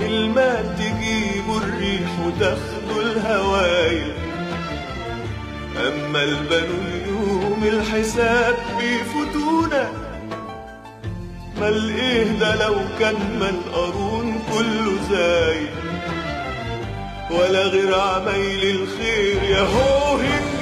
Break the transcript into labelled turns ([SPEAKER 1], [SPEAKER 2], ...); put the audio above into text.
[SPEAKER 1] المال تجيبوا الريح وتاخدوا الهوايل أما البنو اليوم الحساب بيفوتونا مال إيه ده لو كان مال قارون كله زايد ولا غير عمايل الخير يا هو